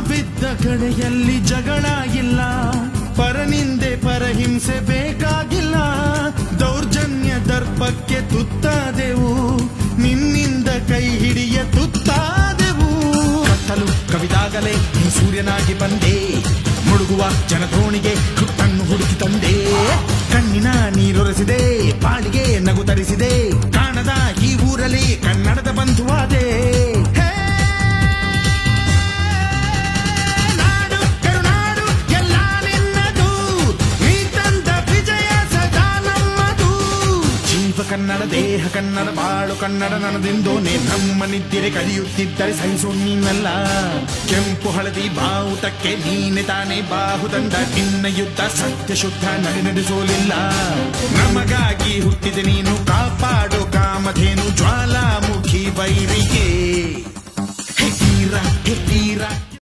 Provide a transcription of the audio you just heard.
ಬಿದ್ದ ಕಡೆಯಲ್ಲಿ ಜಗಳ ಇಲ್ಲ ಪರನಿಂದೆ ಪರಹಿಂಸೆ ಬೇಕಾಗಿಲ್ಲ ದೌರ್ಜನ್ಯ ದರ್ಪಕ್ಕೆ ತುತ್ತಾದೆವು ನಿನ್ನಿಂದ ಕೈ ಹಿಡಿಯ ತುತ್ತಾದೆವು ಕತ್ತಲು ಕವಿದಾಗಲೇ ಈ ಸೂರ್ಯನಾಗಿ ಬಂದೆ ಮುಳುಗುವ ಜನದೋಣಿಗೆ ಹುಟ್ಟನ್ನು ಹುಡುಕಿ ತಂದೆ ಕಣ್ಣಿನ ನೀರೊರೆಸಿದೆ ಬಾಳಿಗೆ ನಗು ತರಿಸಿದೆ ಕಾಣದ ಈ ಊರಲ್ಲಿ ಕನ್ನಡದ ಬಂಧುವಾದೆ ಹೇ! ನಾಡು ಕರುನಾಡು ಎಲ್ಲ ನಿನ್ನದು ನೀ ತಂದ ವಿಜಯ ಸದಾ ನಮ್ಮದು ಜೀವ ಕನ್ನಡ ದೇಹ ಕನ್ನಡ ಬಾಳು ಕನ್ನಡ ನನದಿಂದೋನೆ ನಮ್ಮ ನಿದ್ದಿರೆ ಕಲಿಯುತ್ತಿದ್ದರೆ ಸಹಿಸು ನೀನಲ್ಲ ಕೆಂಪು ಹಳದಿ ಬಾವುಟಕ್ಕೆ ನೀನೆ ತಾನೇ ಬಾಹುದಂಡ ನಿನ್ನ ಯುದ್ಧ ಸತ್ಯ ಶುದ್ಧ ನಡೆ ನಡೆಸೋಲಿಲ್ಲ ನಮಗಾಗಿ ಹುಟ್ಟಿದೆ ನೀನು ಕಾಪಾಡು ಕಾಮಧೇನು ಜ್ವಾಲಾಮುಖಿ ವೈರಿಗೆ ಹೇ ತೀರ ಹೇ ತೀರ